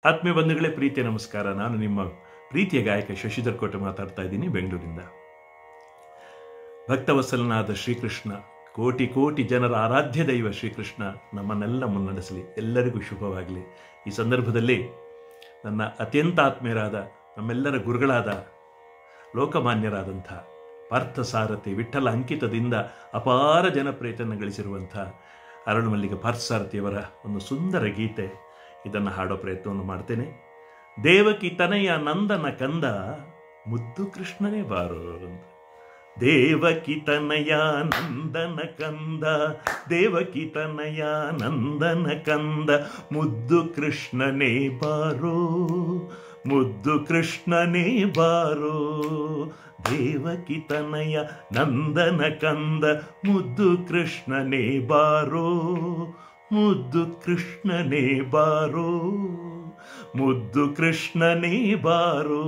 ಆತ್ಮೀಯ ಬಂಧುಗಳೇ ಪ್ರೀತಿಯ ನಮಸ್ಕಾರ ನಾನು ನಿಮ್ಮ ಪ್ರೀತಿಯ ಗಾಯಕ ಶಶಿಧರ್ ಕೋಟೆ ಮಾತಾಡ್ತಾ ಇದ್ದೀನಿ ಬೆಂಗಳೂರಿಂದ ಭಕ್ತವತ್ಸಲನಾದ ಶ್ರೀಕೃಷ್ಣ ಕೋಟಿ ಕೋಟಿ ಜನರ ಆರಾಧ್ಯ ದೈವ ಶ್ರೀಕೃಷ್ಣ ನಮ್ಮನ್ನೆಲ್ಲ ಮುನ್ನಡೆಸಲಿ ಎಲ್ಲರಿಗೂ ಶುಭವಾಗಲಿ ಈ ಸಂದರ್ಭದಲ್ಲಿ ನನ್ನ ಅತ್ಯಂತ ಆತ್ಮೀಯರಾದ ನಮ್ಮೆಲ್ಲರ ಗುರುಗಳಾದ ಲೋಕಮಾನ್ಯರಾದಂಥ ಪಾರ್ಥಸಾರಥಿ ವಿಠಲ ಅಂಕಿತದಿಂದ ಅಪಾರ ಜನಪ್ರಿಯತೆಯನ್ನು ಗಳಿಸಿರುವಂಥ ಅರಳುಮಲ್ಲಿಗೆ ಪಾರ್ಥಸಾರಥಿಯವರ ಒಂದು ಸುಂದರ ಗೀತೆ ಇದನ್ನು ಹಾಡೋ ಪ್ರಯತ್ನವನ್ನು ಮಾಡ್ತೇನೆ ದೇವಕಿ ತನಯ ನಂದನ ಕಂದ ಮುದ್ದು ಕೃಷ್ಣನೇ ಬಾರೋ ಅಂತ ದೇವಕಿ ತನಯ ನಂದನ ಕಂದ ದೇವಕಿ ತನಯ ನಂದನ ಕಂದ ಮುದ್ದು ಕೃಷ್ಣನೇ ಬಾರೋ ಮುದ್ದು ಕೃಷ್ಣನೇ ಬಾರೋ ದೇವಕಿ ತನಯ ನಂದನ ಕಂದ ಮುದ್ದು ಕೃಷ್ಣನೇ ಬಾರೋ ಮುದ್ದು ಕೃಷ್ಣನೇ ಬಾರೋ ಮುದ್ದು ಕೃಷ್ಣನೇ ಬಾರೋ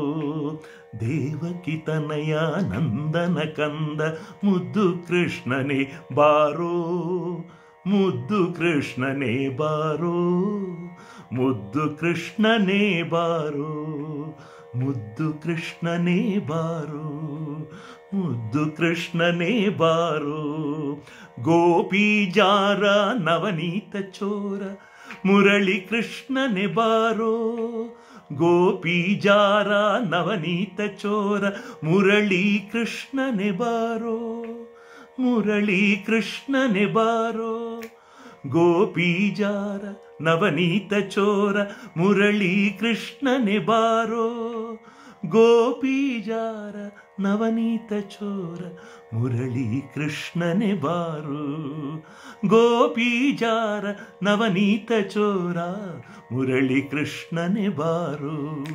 ದೇವಕಿ ತನಯ ನಂದನ ಕಂದ ಮುದ್ದು ಕೃಷ್ಣನೇ ಬಾರೋ ಮುದ್ದು ಕೃಷ್ಣನೇ ಬಾರೋ ಮುದ್ದು ಕೃಷ್ಣನೇ ಬಾರೋ ಮುದ್ದು ಕೃಷ್ಣನೇ ಬಾರೋ ಮುದ್ದು ಕೃಷ್ಣನೇ ಬಾರೋ ಗೋಪಿ ಜಾರ ನವನೀತ ಚೋರ ಮುರಳಿ ಕೃಷ್ಣನೆ ಬಾರೋ ಗೋಪಿ ಜಾರ ನವನೀತ ಚೋರ ಮುರಳಿ ಕೃಷ್ಣನೆ ಬಾರೋ ಮುರಳಿ ಕೃಷ್ಣನೆ ಬಾರೋ ಗೋಪಿ ಜಾರ ನವನೀತ ಚೋರ ಮುರಳಿ ಕೃಷ್ಣನೆ ಬಾರೋ ಗೋಪಿ ಜಾರ ನವನೀತ ಚೋರ ಮುರಳಿ ಕೃಷ್ಣನೆ ಬಾರು ಗೋಪಿ ಜಾರ ನವನೀತ ಚೋರ ಮುರಳಿ ಕೃಷ್ಣನೆ ಬಾರು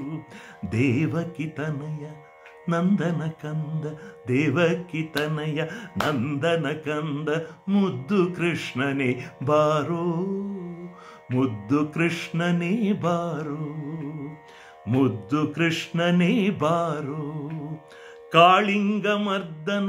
ದೇವಕಿ ತನಯ ನಂದನ ಕಂದ ದೇವಕಿ ತನಯ ನಂದನ ಕಂದ ಮುದ್ದು ಕೃಷ್ಣನೇ ಬಾರೋ ಮುದ್ದು ಕೃಷ್ಣನೇ ಬಾರೋ ಮುದ್ದು ಕೃಷ್ಣನೇ ಬಾರೋ ಕಾಳಿಂಗ ಮರ್ದನ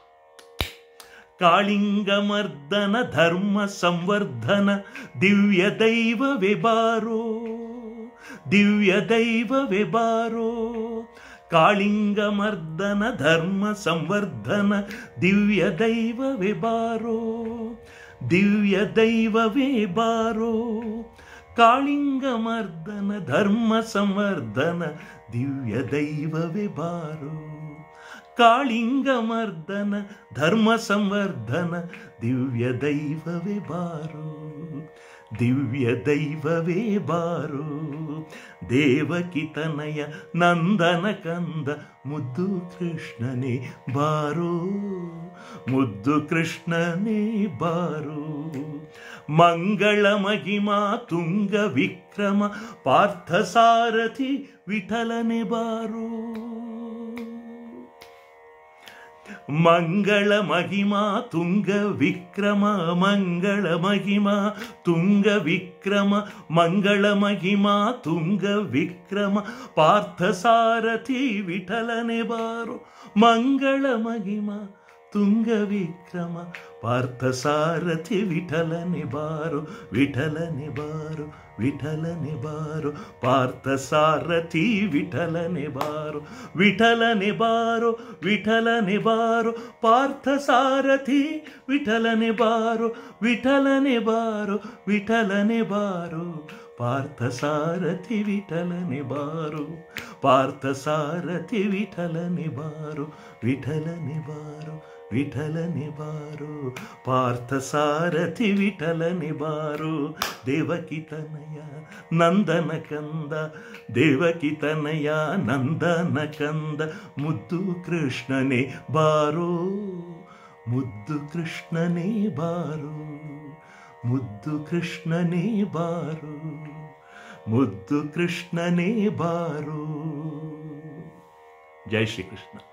ಕಾಳಿಂಗ ಮರ್ದನ ಧರ್ಮ ಸಂವರ್ಧನ ದಿವ್ಯ ದೈವವೇ ಬಾರೋ ದಿವ್ಯ ದೈವವೇ ಬಾರೋ ಕಾಳಿಂಗ ಮರ್ದನ ಧರ್ಮ ಸಂವರ್ಧನ ದಿವ್ಯ ದೈವವೇ ಬಾರೋ ದಿವ್ಯ ದೈವವೇ ಬಾರೋ ಕಾಳಿಂಗ ಮರ್ದನ ಧರ್ಮ ಸಂವರ್ಧನ ದಿವ್ಯ ದೈವವೇ ಬಾರೋ ಕಾಳಿಂಗ ಮರ್ದನ ಧರ್ಮ ಸಂವರ್ಧನ ದಿವ್ಯ ದೈವವೇ ಬಾರೋ ದಿವ್ಯ ದೈವವೇ ಬಾರೋ ದೇವಕಿ ತನಯ ನಂದನ ಕಂದ ಮುದ್ದು ಕೃಷ್ಣನೇ ಬಾರೋ ಮುದ್ದು ಕೃಷ್ಣನೇ ಬಾರೋ ಮಂಗಳ ಮಹಿಮಾ ತುಂಗ ವಿಕ್ರಮ ಪಾರ್ಥ ಸಾರಥಿ ವಿಠಲನೆ ಬಾರೋ ಮಂಗಳ ಮಹಿಮಾ ತುಂಗ ವಿಕ್ರಮ ಮಂಗಳ ಮಹಿಮಾ ತುಂಗ ವಿಕ್ರಮ ಮಂಗಳ ಮಹಿಮಾ ತುಂಗ ವಿಕ್ರಮ ಪಾರ್ಥ ಸಾರಥಿ ವಿಠಲನೆ ಬಾರೋ ಮಂಗಳ ಮಹಿಮಾ ತುಂಗ ವಿಕ್ರಮ ಪಾರ್ಥ ಸಾರಥಿ ವಿಠಲನೆ ಬಾರೋ ವಿಠಲನೆ ಬಾರೋ ವಿಠಲನೆ ಬಾರೋ ಪಾರ್ಥ ಸಾರಥಿ ವಿಠಲನೆ ಬಾರೋ ವಿಠಲನೆ ಬಾರೋ ವಿಠಲನೆ ಬಾರೋ ಪಾರ್ಥ ಸಾರಥಿ ವಿಠಲನೆ ಬಾರೋ ವಿಠಲನೆ ಬಾರೋ ವಿಠಲನೆ ಬಾರೋ ಪಾರ್ಥ ಸಾರಥಿ ವಿಠಲನೆ ಬಾರೋ ಪಾರ್ಥ ಸಾರಥಿ ವಿಠಲನೆ ಬಾರೋ ವಿಠಲನೆ ಬಾರೋ ವಿಠಲನೆ ಬಾರೋ ಪಾರ್ಥ ಸಾರಥಿ ವಿಠಲನೆ ಬಾರೋ ದೇವಕಿ ತನಯ ನಂದನ ಕಂದ ದೇವಕಿ ತನಯ ನಂದನ ಕಂದ ಮುದ್ದು ಕೃಷ್ಣನೇ ಬಾರೋ ಮುದ್ದು ಕೃಷ್ಣನೇ ಬಾರೋ ಮುದ್ದು ಕೃಷ್ಣನೇ ಬಾರೋ ಮುದ್ದು ಕೃಷ್ಣನೇ ಬಾರೋ ಜೈ ಶ್ರೀಕೃಷ್ಣ